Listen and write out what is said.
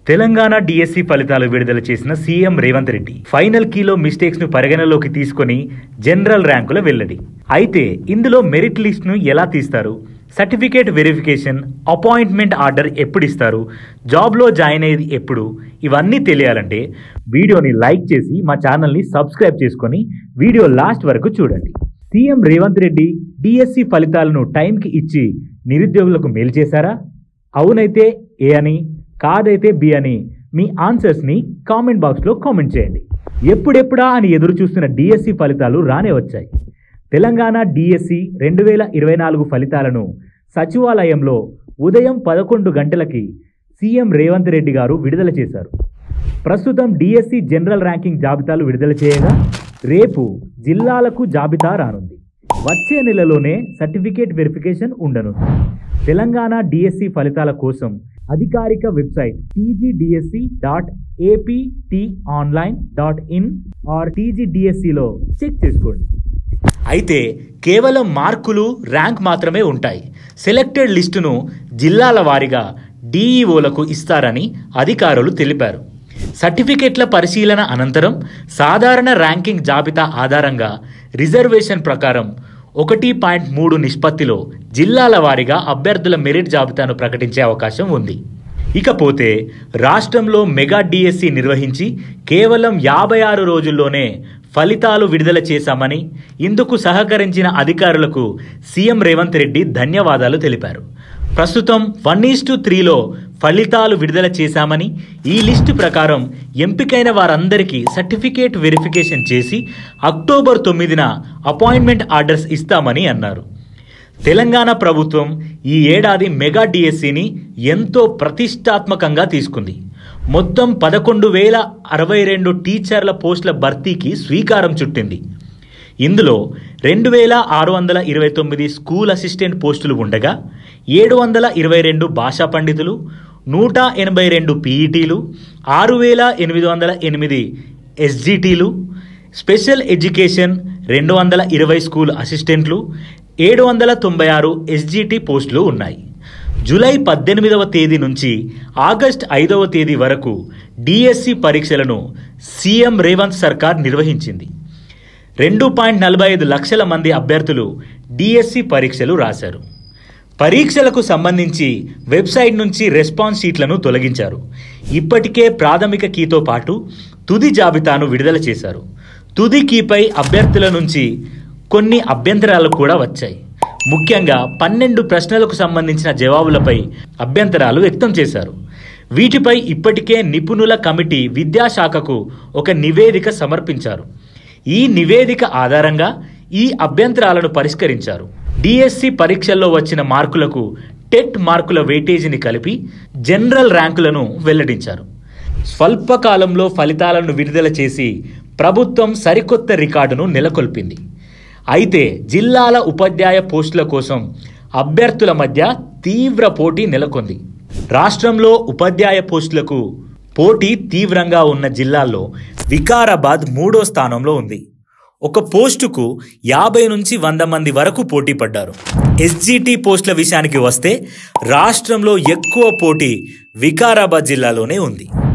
Telangana DSC ఫలితాలు విడుదల చేసిన సీఎం రేవంత్ రెడ్డి ఫైనల్ కీలో మిస్టేక్స్ ను పరిగణలోకి తీసుకొని జనరల్ ర్యాంకుల వెల్లడి అయితే ఇందులో మెరిట్ లిస్ట్ ను ఎలా తీస్తారు సర్టిఫికేట్ వెరిఫికేషన్ అపాయింట్మెంట్ ఆర్డర్ ఎప్పుడు ఇస్తారు జాబ్లో జాయిన్ అయ్యేది ఎప్పుడు ఇవన్నీ తెలియాలంటే వీడియోని లైక్ చేసి మా ఛానల్ని సబ్స్క్రైబ్ చేసుకొని వీడియో లాస్ట్ వరకు చూడండి సీఎం రేవంత్ రెడ్డి డిఎస్సి ఫలితాలను టైంకి ఇచ్చి నిరుద్యోగులకు మేలు చేశారా అవునైతే ఏ అని కాదైతే బి అని మీ ఆన్సర్స్ని కామెంట్ బాక్స్లో కామెంట్ చేయండి ఎప్పుడెప్పుడా అని ఎదురు చూస్తున్న డిఎస్సి ఫలితాలు రానే వచ్చాయి తెలంగాణ డిఎస్సి రెండు వేల ఇరవై నాలుగు ఫలితాలను సచివాలయంలో ఉదయం పదకొండు గంటలకి సీఎం రేవంత్ రెడ్డి గారు విడుదల చేశారు ప్రస్తుతం డిఎస్సి జనరల్ ర్యాంకింగ్ జాబితాలు విడుదల చేయగా రేపు జిల్లాలకు జాబితా రానుంది వచ్చే నెలలోనే సర్టిఫికేట్ వెరిఫికేషన్ ఉండనుంది తెలంగాణ డిఎస్సి ఫలితాల కోసం అధికారిక website TGDSC dot APT online dot in or టీజీడిఎస్సిలో చెక్ చేసుకోండి అయితే కేవలం మార్కులు ర్యాంక్ మాత్రమే ఉంటాయి సెలెక్టెడ్ లిస్టును జిల్లాల వారీగా డీఈఓలకు ఇస్తారని అధికారులు తెలిపారు సర్టిఫికెట్ల పరిశీలన అనంతరం సాధారణ ర్యాంకింగ్ జాబితా ఆధారంగా రిజర్వేషన్ ప్రకారం ఒకటి పాయింట్ మూడు నిష్పత్తిలో జిల్లాల వారీగా అభ్యర్థుల మెరిట్ జాబితాను ప్రకటించే అవకాశం ఉంది ఇకపోతే రాష్ట్రంలో మెగా డిఎస్సి నిర్వహించి కేవలం యాభై ఆరు రోజుల్లోనే ఫలితాలు విడుదల చేశామని ఇందుకు సహకరించిన అధికారులకు సీఎం రేవంత్ రెడ్డి ధన్యవాదాలు తెలిపారు ప్రస్తుతం వన్ ఈస్ టు త్రీలో ఫలితాలు విడుదల చేశామని ఈ లిస్టు ప్రకారం ఎంపికైన వారందరికీ సర్టిఫికేట్ వెరిఫికేషన్ చేసి అక్టోబర్ తొమ్మిదిన అపాయింట్మెంట్ ఆర్డర్స్ ఇస్తామని అన్నారు తెలంగాణ ప్రభుత్వం ఈ ఏడాది మెగా డిఎస్సిని ఎంతో ప్రతిష్టాత్మకంగా తీసుకుంది మొత్తం పదకొండు వేల అరవై రెండు టీచర్ల పోస్టుల భర్తీకి శ్రీకారం చుట్టింది ఇందులో రెండు వేల ఆరు వందల ఇరవై తొమ్మిది స్కూల్ అసిస్టెంట్ పోస్టులు ఉండగా ఏడు వందల ఇరవై రెండు భాషా పండితులు నూట ఎనభై రెండు పీఈటీలు ఆరు వేల ఎనిమిది వందల ఎనిమిది ఎస్జిటీలు స్పెషల్ ఎడ్యుకేషన్ రెండు వందల ఇరవై స్కూల్ అసిస్టెంట్లు ఏడు వందల తొంభై ఆరు ఎస్జిటి పోస్టులు ఉన్నాయి జూలై పద్దెనిమిదవ తేదీ నుంచి ఆగస్ట్ ఐదవ తేదీ వరకు డిఎస్సి పరీక్షలను సీఎం రేవంత్ సర్కార్ నిర్వహించింది రెండు పాయింట్ నలభై ఐదు లక్షల మంది అభ్యర్థులు డిఎస్సి పరీక్షలు రాశారు పరీక్షలకు సంబంధించి వెబ్సైట్ నుంచి రెస్పాన్స్ షీట్లను తొలగించారు ఇప్పటికే ప్రాథమిక కీతో పాటు తుది జాబితాను విడుదల చేశారు తుది కీపై అభ్యర్థుల నుంచి కొన్ని అభ్యంతరాలు కూడా వచ్చాయి ముఖ్యంగా పన్నెండు ప్రశ్నలకు సంబంధించిన జవాబులపై అభ్యంతరాలు వ్యక్తం చేశారు వీటిపై ఇప్పటికే నిపుణుల కమిటీ విద్యాశాఖకు ఒక నివేదిక సమర్పించారు ఈ నివేదిక ఆధారంగా ఈ అభ్యంతరాలను పరిష్కరించారు డిఎస్సి పరీక్షల్లో వచ్చిన మార్కులకు టెట్ మార్కుల వెయిటేజీని కలిపి జనరల్ ర్యాంకులను వెల్లడించారు స్వల్పకాలంలో ఫలితాలను విడుదల చేసి ప్రభుత్వం సరికొత్త రికార్డును నెలకొల్పింది అయితే జిల్లాల ఉపాధ్యాయ పోస్టుల కోసం అభ్యర్థుల మధ్య తీవ్ర పోటీ నెలకొంది రాష్ట్రంలో ఉపాధ్యాయ పోస్టులకు పోటీ తీవ్రంగా ఉన్న జిల్లాల్లో వికారాబాద్ మూడో స్థానంలో ఉంది ఒక పోస్టుకు యాభై నుంచి వంద మంది వరకు పోటీ పడ్డారు ఎస్జిటి పోస్టుల విషయానికి వస్తే రాష్ట్రంలో ఎక్కువ పోటీ వికారాబాద్ జిల్లాలోనే ఉంది